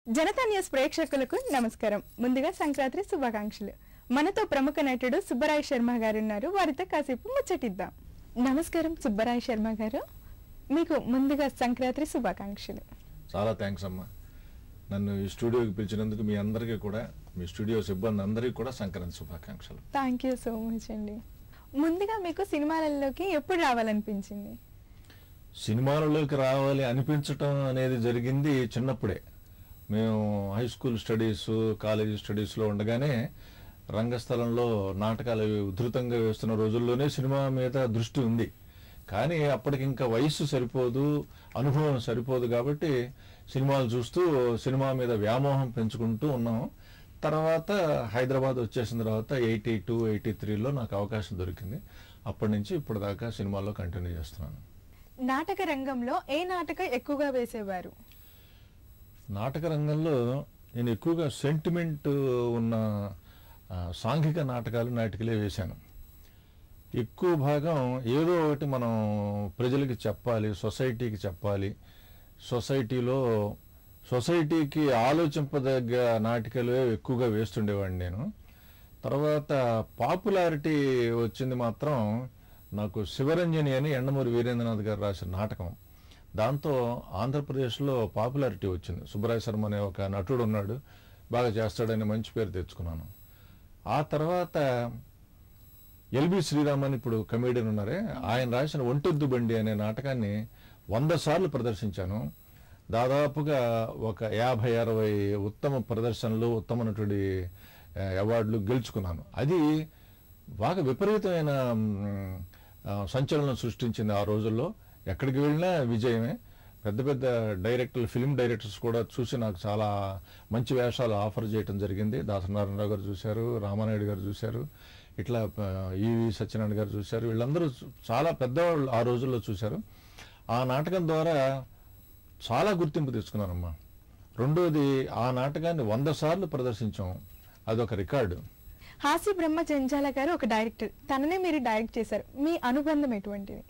Janata news ప్రేక్షకులకు నమస్కారం ముందుగా సంక్రాంతి శుభాకాంక్షలు మనతో ప్రముఖ నటుడు సుబ్బరాయ్ శర్మ గారు ఉన్నారు వారితో కాసేపు ముచ్చటిద్దాం నమస్కారం సుబ్బరాయ్ శర్మ గారు మీకు ముందుగా సంక్రాంతి శుభాకాంక్షలు చాలా థ్యాంక్స్ అమ్మా నన్ను ఈ స్టూడియోకి పిలిచినందుకు మీ అందరికీ కూడా మీ స్టూడియో సిబ్బంది అందరికీ కూడా సంక్రాంతి శుభాకాంక్షలు థ్యాంక్ యూ సో మచ్ అండి ముందుగా మీకు సినిమాలలోకి ఎప్పుడు రావాలనిపించింది సినిమాలలోకి రావాలి అనిపించటం అనేది జరిగింది చిన్నప్పుడే మేము హై స్కూల్ స్టడీస్ కాలేజీ స్టడీస్లో ఉండగానే రంగస్థలంలో నాటకాలు అవి ఉధృతంగా వేస్తున్న రోజుల్లోనే సినిమా మీద దృష్టి ఉంది కానీ అప్పటికి ఇంకా వయస్సు సరిపోదు అనుభవం సరిపోదు కాబట్టి సినిమాలు చూస్తూ సినిమా మీద వ్యామోహం పెంచుకుంటూ ఉన్నాం తర్వాత హైదరాబాద్ వచ్చేసిన తర్వాత ఎయిటీ టూ ఎయిటీ త్రీలో నాకు అవకాశం దొరికింది అప్పటి నుంచి ఇప్పటిదాకా సినిమాల్లో కంటిన్యూ చేస్తున్నాను నాటక రంగంలో ఏ నాటకం ఎక్కువగా వేసేవారు నాటక రంగంలో నేను ఎక్కువగా సెంటిమెంట్ ఉన్న ఆ, సాంఘిక నాటకాలు నాటికలే వేశాను ఎక్కువ భాగం ఏదో ఒకటి మనం ప్రజలకి చెప్పాలి సొసైటీకి చెప్పాలి సొసైటీలో సొసైటీకి ఆలోచింపదగ్గ నాటికలు ఎక్కువగా వేస్తుండేవాడిని నేను తర్వాత పాపులారిటీ వచ్చింది మాత్రం నాకు శివరంజని అని ఎండమూరి వీరేంద్రనాథ్ గారు రాసిన నాటకం దాంతో ఆంధ్రప్రదేశ్లో పాపులారిటీ వచ్చింది సుబ్బరాయ శర్మ అనే ఒక నటుడు ఉన్నాడు బాగా చేస్తాడని మంచి పేరు తెచ్చుకున్నాను ఆ తర్వాత ఎల్బి శ్రీరామ్ అని ఇప్పుడు కమేడియన్ ఉన్నారే ఆయన రాసిన ఒంటెద్దు బండి అనే నాటకాన్ని వంద సార్లు ప్రదర్శించాను దాదాపుగా ఒక యాభై అరవై ఉత్తమ ప్రదర్శనలు ఉత్తమ నటుడి ఆ, అవార్డులు గెలుచుకున్నాను అది బాగా విపరీతమైన మ్, ఆ, సంచలనం సృష్టించింది ఆ రోజుల్లో ఎక్కడికి వెళ్ళినా విజయమే పెద్ద పెద్ద డైరెక్టర్లు ఫిల్మ్ డైరెక్టర్స్ కూడా చూసి నాకు చాలా మంచి వేషాలు ఆఫర్ చేయడం జరిగింది దాసనారాయణరావు గారు చూశారు రామానాయుడు గారు చూశారు ఇట్లా ఆ, ఈవి సత్యనారాయణ గారు చూశారు వీళ్ళందరూ చాలా పెద్దవాళ్ళు ఆ రోజుల్లో చూశారు ఆ నాటకం ద్వారా చాలా గుర్తింపు తెచ్చుకున్నానమ్మా రెండోది ఆ నాటకాన్ని వంద సార్లు ప్రదర్శించాం అదొక రికార్డు హాస్య బ్రహ్మ జంజాల గారు ఒక డైరెక్టర్ తననే మీరు డైరెక్ట్ చేశారు మీ అనుబంధం ఎటువంటిది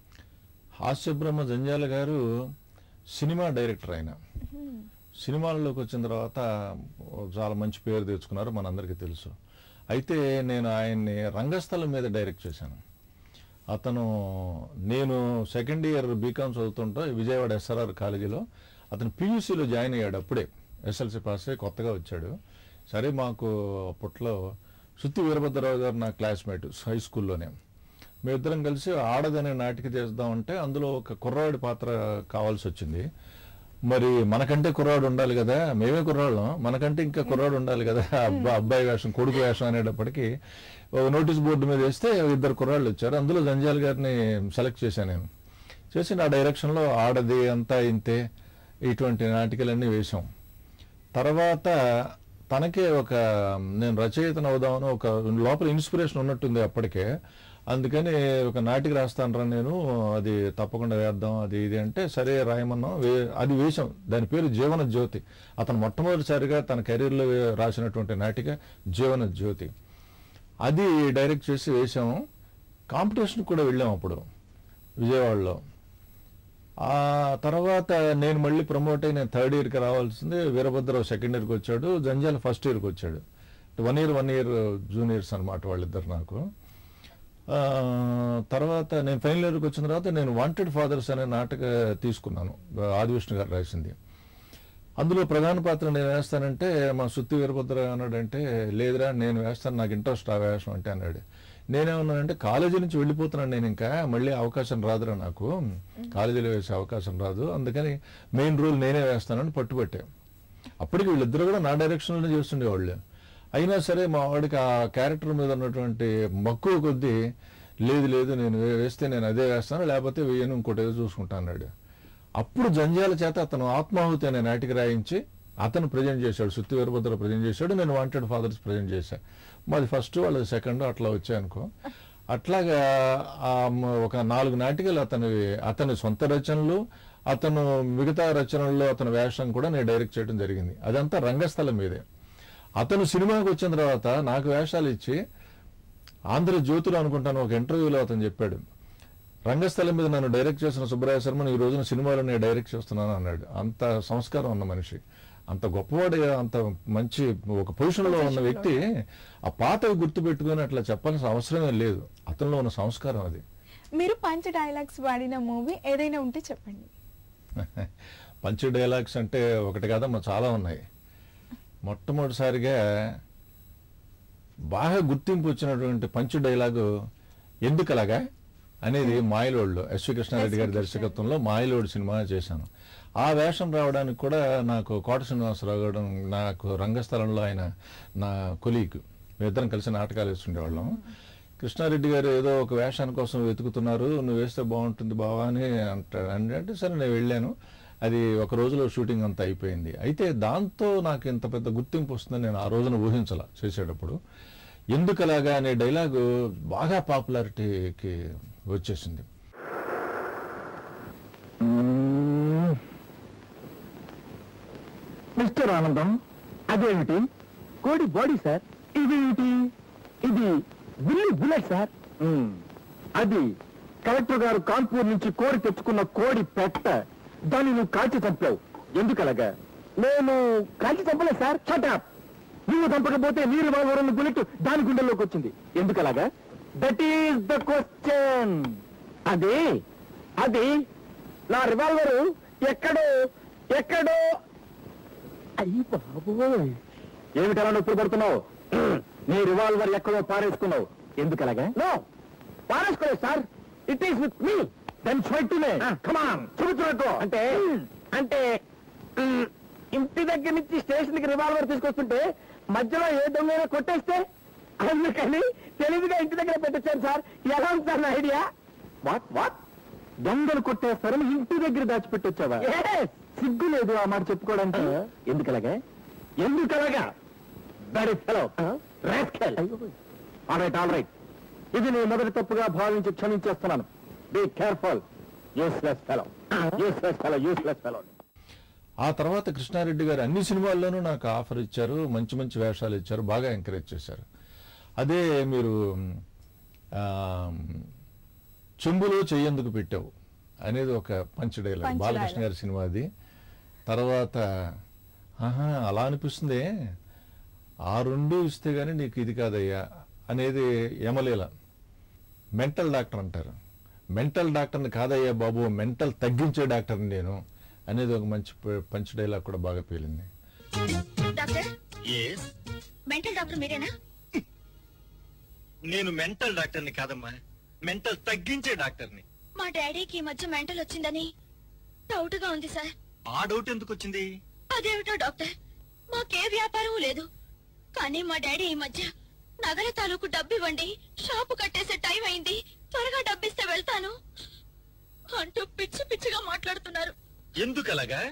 హాస్యబ్రహ్మ జంజాల గారు సినిమా డైరెక్టర్ ఆయన సినిమాల్లోకి వచ్చిన తర్వాత చాలా మంచి పేరు తెచ్చుకున్నారు మనందరికీ తెలుసు అయితే నేను ఆయన్ని రంగస్థలం మీద డైరెక్ట్ చేశాను అతను నేను సెకండ్ ఇయర్ బీకామ్ చదువుతుంటే విజయవాడ ఎస్ఆర్ఆర్ కాలేజీలో అతను పీయూసీలో జాయిన్ అయ్యాడు అప్పుడే ఎస్ఎల్సి పాస్ అయ్యి కొత్తగా వచ్చాడు సరే మాకు అప్పట్లో సుత్తి వీరభద్రరావు గారు నా క్లాస్మేట్ హై స్కూల్లోనే మేమిద్దరం కలిసి ఆడదనే నాటిక చేద్దామంటే అందులో ఒక కుర్రాడి పాత్ర కావాల్సి వచ్చింది మరి మనకంటే కుర్రాడు ఉండాలి కదా మేమే కుర్రాళ్ళం మనకంటే ఇంకా కుర్రాడు ఉండాలి కదా అబ్బా అబ్బాయి వేషం కొడుకు వేషం అనేటప్పటికి ఒక నోటీస్ బోర్డు మీద వేస్తే ఇద్దరు కుర్రాళ్ళు వచ్చారు అందులో జంజాల్ గారిని సెలెక్ట్ చేశాను నేను చేసి నా డైరెక్షన్లో ఆడది అంతా ఇంతే ఇటువంటి నాటికలన్నీ వేశాం తర్వాత తనకే ఒక నేను రచయితను అవుదామని ఒక లోపల ఇన్స్పిరేషన్ ఉన్నట్టుంది అప్పటికే అందుకని ఒక నాటిక రాస్తానరా నేను అది తప్పకుండా వేద్దాం అది ఇది అంటే సరే రాయమన్నాం వే- అది వేశాం దాని పేరు జీవన జ్యోతి అతను మొట్టమొదటిసారిగా తన కెరీర్లో వే- రాసినటువంటి నాటిక జీవన జ్యోతి అది డైరెక్ట్ చేసి వేశాము కాంపిటీషన్ కూడా వెళ్ళాం అప్పుడు విజయవాడలో ఆ తర్వాత నేను మళ్ళీ ప్రమోట్ అయి నేను థర్డ్ ఇయర్కి రావాల్సింది వీరభద్రరావు సెకండ్ ఇయర్కి వచ్చాడు జంజాల ఫస్ట్ ఇయర్కి వచ్చాడు one year one year juniors అనమాట వాళ్ళిద్దరు నాకు ఆ, తర్వాత నేను ఫైనల్ ఇయర్కి వచ్చిన తర్వాత నేను వాంటెడ్ ఫాదర్స్ అనే నాటక తీసుకున్నాను ఆదివిష్ణు గారు రాసింది అందులో ప్రధాన పాత్ర నేను వేస్తానంటే మా సుత్తి వీరభద్ర అన్నాడంటే లేదురా నేను వేస్తాను నాకు ఇంట్రెస్ట్ ఆ వేషం అంటే అన్నాడు నేనేమన్నానంటే కాలేజీ నుంచి వెళ్ళిపోతున్నాను నేను ఇంకా మళ్ళీ అవకాశం రాదురా నాకు కాలేజీలో వేసే అవకాశం రాదు అందుకని మెయిన్ రోల్ నేనే వేస్తానని పట్టుబట్టే అప్పటికి వీళ్ళిద్దరు కూడా నా డైరెక్షన్లోనే చేస్తుండేవాళ్ళు అయినా సరే మా వాడికి ఆ క్యారెక్టర్ మీద ఉన్నటువంటి మక్కువ కొద్దీ లేదు లేదు నేను వే- వేస్తే నేను అదే వేస్తాను లేకపోతే వేయను ఇంకోటి ఏదో చూసుకుంటా అన్నాడు అప్పుడు జంజాల చేత అతను ఆత్మాహుతి అనే నాటికి రాయించి అతను ప్రజెంట్ చేశాడు సుత్తి వీరభద్ర ప్రజెంట్ చేశాడు నేను వాంటెడ్ ఫాదర్స్ ప్రజెంట్ చేశాను మాది ఫస్ట్ వాళ్ళది సెకండ్ అట్లా వచ్చాయనుకో అట్లాగా ఆ మ- ఒక నాలుగు నాటికలు అతని అతని సొంత రచనలు అతను మిగతా రచనల్లో అతని వేషం కూడా నేను డైరెక్ట్ చేయడం జరిగింది అదంతా రంగస్థలం మీదే అతను సినిమాకి వచ్చిన తర్వాత నాకు వేషాలు ఇచ్చి ఆంధ్రజ్యోతిలో అనుకుంటాను ఒక ఇంటర్వ్యూలో అతను చెప్పాడు రంగస్థలం మీద నన్ను డైరెక్ట్ చేసిన సుబ్బరాయ శర్మను ఈ రోజున సినిమాలో నేను డైరెక్ట్ చేస్తున్నాను అన్నాడు అంత సంస్కారం ఉన్న మనిషి అంత గొప్పవాడు అంత మంచి ఒక పొజిషన్ లో ఉన్న వ్యక్తి ఆ పాతవి గుర్తు పెట్టుకుని అట్లా చెప్పాల్సిన అవసరమే లేదు అతనిలో ఉన్న సంస్కారం అది మీరు పంచ డైలాగ్స్ వాడిన మూవీ ఏదైనా ఉంటే చెప్పండి పంచ్ డైలాగ్స్ అంటే ఒకటి కాదమ్మా చాలా ఉన్నాయి మొట్టమొదటిసారిగా బాగా గుర్తింపు వచ్చినటువంటి పంచ్ డైలాగు ఎందుకలాగా అనేది మాయలోడ్లో ఎస్వి కృష్ణారెడ్డి గారి దర్శకత్వంలో మాయలోడ్ సినిమా చేశాను ఆ వేషం రావడానికి కూడా నాకు కోట శ్రీనివాసరావు గారు నాకు రంగస్థలంలో ఆయన నా కొలీగ్ మేమిద్దరం కలిసి నాటకాలు వేస్తుండేవాళ్ళం కృష్ణారెడ్డి గారు ఏదో ఒక వేషాని కోసం వెతుకుతున్నారు నువ్వు వేస్తే బాగుంటుంది బావా అని అంటాడు అంటే సరే నేను వెళ్ళాను అది ఒక రోజులో షూటింగ్ అంతా అయిపోయింది అయితే దాంతో నాకు ఇంత పెద్ద గుర్తింపు వస్తుందని నేను ఆ రోజున ఊహించాల చేసేటప్పుడు ఎందుకు అలాగా అనే డైలాగు బాగా పాపులారిటీకి వచ్చేసింది మిస్టర్ ఆనందం అదేమిటి కోడి బాడీ సార్ ఇదేమిటి ఇది బిల్లి బుల్లెట్ సార్ అది కలెక్టర్ గారు కాన్పూర్ నుంచి కోడి తెచ్చుకున్న కోడి పెట్ట దాన్ని నువ్వు కాల్చి చంపావు ఎందుకలాగా నేను కాల్చి చంపలేదు సార్ షటప్ నువ్వు చంపకపోతే నీ రివాల్వర్ ఉన్న బుల్లెట్ దాని గుండెల్లోకి వచ్చింది ఎందుకలాగా దట్ ఈస్ ద క్వశ్చన్ అది అది నా రివాల్వర్ ఎక్కడో ఎక్కడో అయ్యి బాబోయ్ ఏమిటలా నొప్పి పడుతున్నావు నీ రివాల్వర్ ఎక్కడో పారేసుకున్నావు ఎందుకలాగా నో పారేసుకోలేదు sir it is with me then fight to may come on చూపించున్నట్టు అంటే అంటే మ్, ఇంటి దగ్గర నుంచి స్టేషన్ కి రివాల్వర్ తీసుకొస్తుంటే మధ్యలో ఏ దొంగైనా కొట్టేస్తే అందుకని తెలివిగా ఇంటి దగ్గర పెట్టొచ్చాను సార్ ఎలా ఉంది సార్ నా ఐడియా వాట్ వాట్ దొంగలు కొట్టేస్తారని ఇంటి దగ్గర దాచిపెట్టొచ్చావా సిగ్గు లేదు ఆ మాట చెప్పుకోవడానికి ఎందుకలాగా ఎందుకలాగా that is hello rascal all right all right ఇది నేను మొదటి తప్పుగా భావించి క్షమించేస్తున్నాను be careful useless fellow useless fellow useless fellow ఆ తర్వాత కృష్ణారెడ్డి గారు అన్ని సినిమాల్లోనూ నాకు ఆఫర్ ఇచ్చారు మంచి మంచి వేషాలు ఇచ్చారు బాగా ఎంకరేజ్ చేశారు అదే మీరు ఆ, చెంబులో చెయ్యేందుకు పెట్టావు అనేది ఒక punch dialogue punch Balakrishna dialogue. గారి సినిమా అది తర్వాత ఆహా అలా అనిపిస్తుంది ఆ రెండు ఇస్తే గానీ నీకు ఇది కాదయ్యా అనేది యమలీల మెంటల్ డాక్టర్ అంటారు మెంటల్ డాక్టర్ని కాదయ్యా బాబు మెంటల్ తగ్గించే డాక్టర్ని నేను అనేది ఒక మంచి ప- పంచ్ డైలాగ్ కూడా బాగా పేలింది డాక్టర్ మెంటల్ డాక్టర్ మీరేనా నేను మెంటల్ డాక్టర్ని కాదమ్మా మెంటల్ తగ్గించే డాక్టర్ని మా డాడీకి ఈ మధ్య మెంటల్ వచ్చిందని డౌట్ గా ఉంది సార్ ఆ డౌట్ ఎందుకు వచ్చింది అదేమిటో డాక్టర్ మాకే వ్యాపారం లేదు కానీ మా డాడీ ఈ మధ్య నగల తాలూకు డబ్బు ఇవ్వండి షాపు కట్టేసే టైం అయింది త్వరగా డబ్బిస్తే వెళ్తాను అంటూ పిచ్చి పిచ్చిగా మాట్లాడుతున్నారు ఎందుకు అలాగా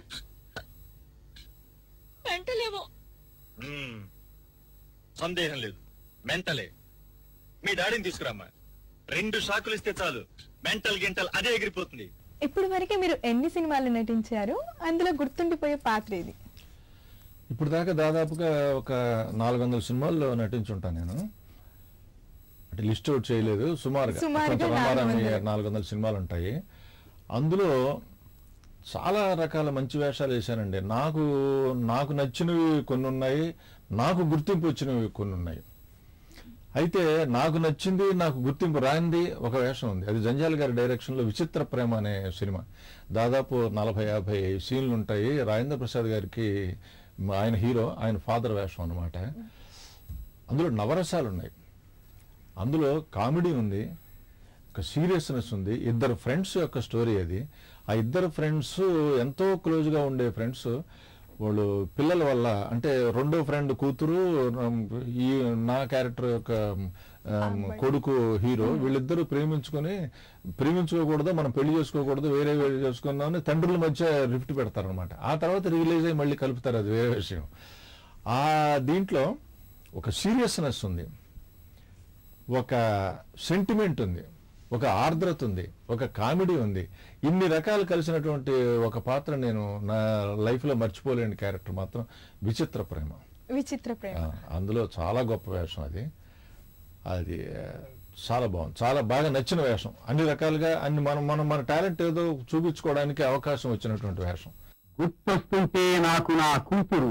మెంటల్ ఏమో మ్మ్. సందేహం లేదు మెంటలే మీ డాడీని తీసుకురామ్మా రెండు షాకులు ఇస్తే చాలు మెంటల్ గింటల్ అదే ఎగిరిపోతుంది ఇప్పుడు వరకే మీరు ఎన్ని సినిమాలు నటించారు అందులో గుర్తుండిపోయే పాత్ర ఇది ఇప్పుడు దాకా దాదాపుగా ఒక నాలుగు వందల సినిమాల్లో నటించుంటాను నేను అంటే లిస్ట్ అవుట్ చేయలేదు సుమారుగా సుమారుగా కొంచెం నాలుగు రమారమి వందలు. నాలుగు వందల సినిమాలు ఉంటాయి అందులో చాలా రకాల మంచి వేషాలు వేశానండి నాకు నాకు నచ్చినవి కొన్ని ఉన్నాయి నాకు గుర్తింపు వచ్చినవి కొన్ని ఉన్నాయి అయితే నాకు నచ్చింది నాకు గుర్తింపు రాంది ఒక వేషం ఉంది అది జంజాల్ గారి డైరెక్షన్ లో విచిత్ర ప్రేమ అనే సినిమా దాదాపు నలభై యాభై సీన్లు ఉంటాయి రాజేంద్ర ప్రసాద్ గారికి ఆయన హీరో ఆయన ఫాదర్ వేషం అన్నమాట అందులో నవరసాలు ఉన్నాయి అందులో కామెడీ ఉంది ఒక సీరియస్నెస్ ఉంది ఇద్దరు ఫ్రెండ్స్ యొక్క స్టోరీ అది ఆ ఇద్దరు ఫ్రెండ్స్ ఎంతో క్లోజ్గా ఉండే ఫ్రెండ్స్ వాళ్ళు పిల్లల వల్ల అంటే రెండో ఫ్రెండ్ కూతురు ఉమ్, ఈ నా క్యారెక్టర్ యొక్క ఉమ్, కొడుకు హీరో వీళ్ళిద్దరూ ప్రేమించుకొని ప్రేమించుకోకూడదు మనం పెళ్లి చేసుకోకూడదు వేరే వేరే చేసుకుందామని తండ్రుల మధ్య రిఫ్ట్ పెడతారనమాట ఆ తర్వాత రిలీజ్ అయ్యి మళ్ళీ కలుపుతారు అది వేరే విషయం ఆ దీంట్లో ఒక సీరియస్నెస్ ఉంది ఒక సెంటిమెంట్ ఉంది ఒక ఆర్ద్రత ఉంది ఒక కామెడీ ఉంది ఇన్ని రకాలు కలిసినటువంటి ఒక పాత్ర నేను నా లైఫ్ లో మర్చిపోలేని క్యారెక్టర్ మాత్రం విచిత్ర ప్రేమ విచిత్ర ప్రేమ ఆ, అందులో చాలా గొప్ప వేషం అది అది ఆ, చాలా బాగుంది చాలా బాగా నచ్చిన వేషం అన్ని రకాలుగా అన్ని మనం మనం మన టాలెంట్ ఏదో చూపించుకోవడానికి అవకాశం వచ్చినటువంటి వేషం గుర్తొస్తుంటే నాకు నా కూతురు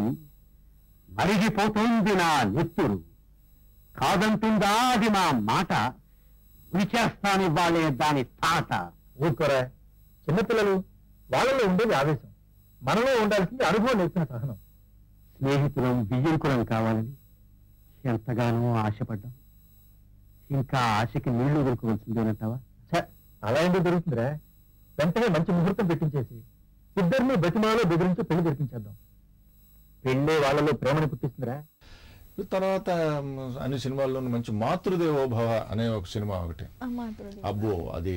మరిగిపోతోంది నా నెత్తురు కాదంటుందా అది మా మాట విచేస్తానివ్వాలే దాని తాట ఊరుకోరా చిన్నపిల్లలు వాళ్ళలో ఉండేది ఆవేశం మనలో ఉండాల్సింది అనుభవం నేర్పిన సహనం స్నేహితులం బియ్యంకులం కావాలని ఎంతగానో ఆశపడ్డాం ఇంకా ఆశకి నీళ్లు దొరకవలసిందేనంటావా ఛ, అలా ఎందుకు దొరుకుతుందిరా వెంటనే మంచి ముహూర్తం పెట్టించేసి ఇద్దరిని బతిమాలో బెదిరించి పెళ్లి జరిపించేద్దాం పెళ్ళే వాళ్ళలో ప్రేమను పుట్టిస్తుందిరా తర్వాత మ్, అన్ని సినిమాల్లోనూ మంచి మాతృదేవోభవ అనే ఒక సినిమా ఒకటి ఆ మాతృదేవ. అబ్బో అది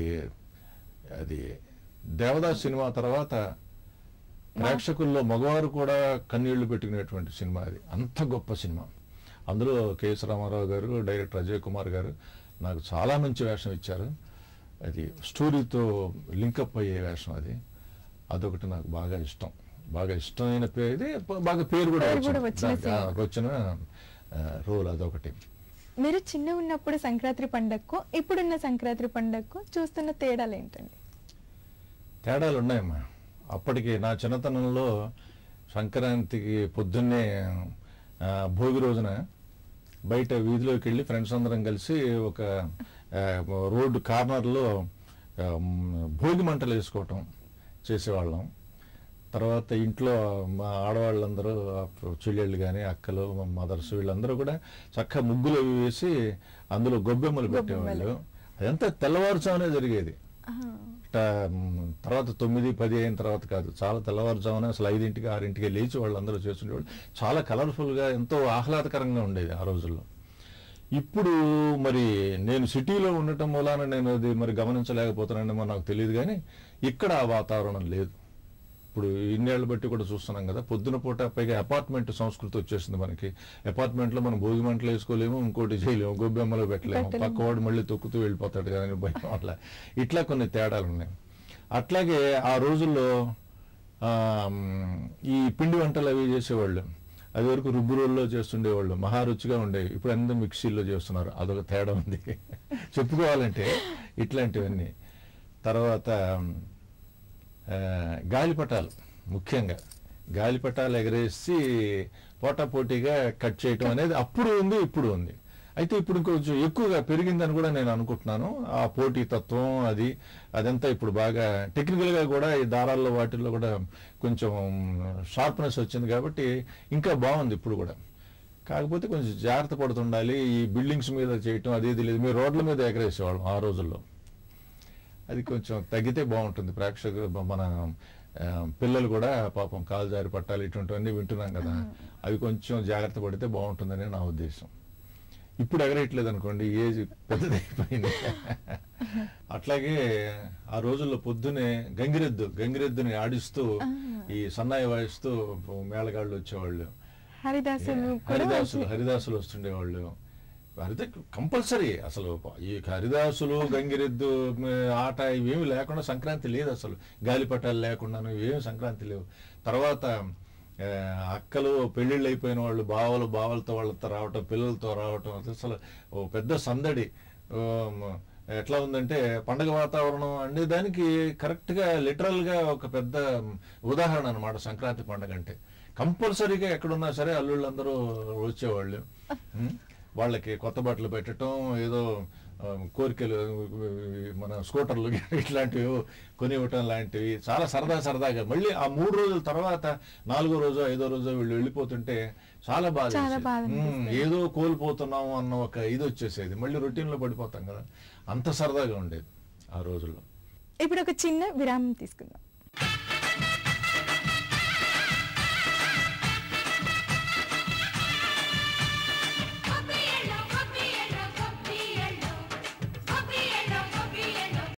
అది దేవదాస్ సినిమా తర్వాత ప్రేక్షకుల్లో మగవారు కూడా కన్నీళ్లు పెట్టుకునేటువంటి సినిమా అది అంత గొప్ప సినిమా అందులో కెఎస్ రామారావు గారు డైరెక్టర్ అజయ్ కుమార్ గారు నాకు చాలా మంచి వేషం ఇచ్చారు అది స్టోరీతో లింకప్ అయ్యే వేషం అది అదొకటి నాకు బాగా ఇష్టం బాగా ఇష్టమైన పేరు ఇది బాగా పేరు కూడా పేరు కూడా వచ్చింది. వచ్చిన దానికి, ఆ, వచ్చిన ఆ, రోల్ అదొకటి మీరు చిన్న ఉన్నప్పుడు సంక్రాంతి పండగకు ఇప్పుడున్న సంక్రాంతి పండగకు చూస్తున్న తేడాలు ఏంటండి తేడాలు ఉన్నాయమ్మా అప్పటికి నా చిన్నతనంలో సంక్రాంతికి పొద్దున్నే ఆ, భోగి రోజున బయట వీధిలోకి వెళ్ళి ఫ్రెండ్స్ అందరం కలిసి ఒక ఆ, రోడ్డు కార్నర్లో ఆ, మ్, భోగి మంటలు వేసుకోవటం చేసేవాళ్ళం తర్వాత ఇంట్లో మా ఆడవాళ్ళందరూ ఆ చెల్లెళ్ళు కానీ అక్కలు మా మదర్స్ వీళ్ళందరూ కూడా చక్కగా ముగ్గులు అవి వేసి అందులో గొబ్బెమ్మలు పెట్టేవాళ్ళు అదంతా తెల్లవారుజామునే జరిగేది ఆహా. ఇట్లా, మ్, తర్వాత తొమ్మిది పది అయిన తర్వాత కాదు చాలా తెల్లవారుజామున అసలు ఐదింటికి ఆరింటికి లేచి వాళ్ళందరూ చేస్తుండేవాళ్ళు చాలా కలర్ఫుల్గా ఎంతో ఆహ్లాదకరంగా ఉండేది ఆ రోజుల్లో ఇప్పుడు మరి నేను సిటీలో ఉండటం మూలాన నేను అది మరి గమనించలేకపోతున్నానేమో నాకు తెలియదు కానీ ఇక్కడ ఆ వాతావరణం లేదు ఇప్పుడు ఇన్నేళ్ళు బట్టి కూడా చూస్తున్నాం కదా పొద్దున పూట పైగా అపార్ట్మెంట్ సంస్కృతి వచ్చేసింది మనకి అపార్ట్మెంట్ లో మనం భోగి మంటలు వేసుకోలేము ఇంకోటి చేయలేము గొబ్బెమ్మలు పెట్టలేము పెట్టలేము. పక్కవాడు మళ్ళీ తొక్కుతూ వెళ్ళిపోతాడు కదా అని భయం అట్లా ఇట్లా కొన్ని తేడాలు ఉన్నాయి అట్లాగే ఆ రోజుల్లో ఆ, మ్, ఈ పిండి వంటలు అవి చేసేవాళ్ళు అది వరకు రుబ్బు రోల్లో చేస్తుండేవాళ్ళు మహారుచిగా ఉండేవి ఇప్పుడు అందరూ మిక్సీలో చేస్తున్నారు అదొక తేడా ఉంది చెప్పుకోవాలంటే ఇట్లాంటివన్నీ తర్వాత ఆ, గాలిపటాలు ముఖ్యంగా గాలిపటాలు ఎగరేసి పోటాపోటీగా కట్ చేయటం అనేది అప్పుడు ఉంది ఇప్పుడు ఉంది అయితే ఇప్పుడు కొంచెం ఎక్కువగా పెరిగిందని కూడా నేను అనుకుంటున్నాను ఆ పోటీ తత్వం అది అదంతా ఇప్పుడు బాగా టెక్నికల్ గా కూడా ఈ దారాల్లో వాటిల్లో కూడా కొంచెం షార్ప్నెస్ వచ్చింది కాబట్టి ఇంకా బాగుంది ఇప్పుడు కూడా కాకపోతే కొంచెం జాగ్రత్త పడుతుండాలి ఈ బిల్డింగ్స్ మీద చేయటం అది ఇది లేదు మీరు రోడ్ల మీద ఎగరేసేవాళ్ళం ఆ రోజుల్లో అది కొంచెం తగ్గితే బాగుంటుంది ప్రేక్షకులు మన ఆ, పిల్లలు కూడా పాపం కాలు జారి పట్టాలి ఇటువంటివన్నీ వింటున్నాం కదా అవి కొంచెం జాగ్రత్త పడితే బాగుంటుందని నా ఉద్దేశం ఇప్పుడు ఎగరేయట్లేదు అనుకోండి ఏజ్ పెద్దదైపోయింది అట్లాగే ఆ రోజుల్లో పొద్దునే గంగిరెద్దు గంగిరెద్దుని ఆడిస్తూ ఈ సన్నాయి వాయిస్తూ మేళగాళ్ళు వచ్చేవాళ్ళు హరిదాసులు కూడా హరిదాసులు వచ్చి- హరిదాసులు వస్తుండేవాళ్ళు హరిద కంపల్సరీ అసలు ఈ హరిదాసులు గంగిరెద్దు మ, ఆట ఇవేమి లేకుండా సంక్రాంతి లేదు అసలు గాలిపటాలు లేకుండాను ఇవేమి సంక్రాంతి లేవు తర్వాత ఆ, అక్కలు పెళ్లిళ్ళు అయిపోయిన వాళ్ళు బావలు బావలతో వాళ్ళతో రావటం పిల్లలతో రావటం అసలు ఓ పెద్ద సందడి ఓ, మ, ఎట్లా ఉందంటే పండగ వాతావరణం అనే దానికి కరెక్ట్ గా లిటరల్ గా ఒక పెద్ద ఉదాహరణ అన్నమాట సంక్రాంతి పండగ అంటే కంపల్సరీగా ఎక్కడున్నా సరే అల్లుళ్ళందరూ వచ్చేవాళ్ళు ఉం? వాళ్ళకి కొత్త బట్టలు పెట్టడం ఏదో ఆ, కోరికలు మన స్కూటర్లు ఇట్లాంటివి కొనివ్వటం లాంటివి చాలా సరదా సరదాగా మళ్ళీ ఆ మూడు రోజుల తర్వాత నాలుగో రోజు ఐదో రోజు వీళ్ళు వెళ్ళిపోతుంటే చాలా బాధ చాలా వేసేది. బాధ ఉం, అనిపిస్తుంది. ఏదో కోల్పోతున్నాము అన్న ఒక ఇది వచ్చేసేది మళ్ళీ రొటీన్ లో పడిపోతాం కదా అంత సరదాగా ఉండేది ఆ రోజుల్లో ఇప్పుడు ఒక చిన్న విరామం తీసుకుందాం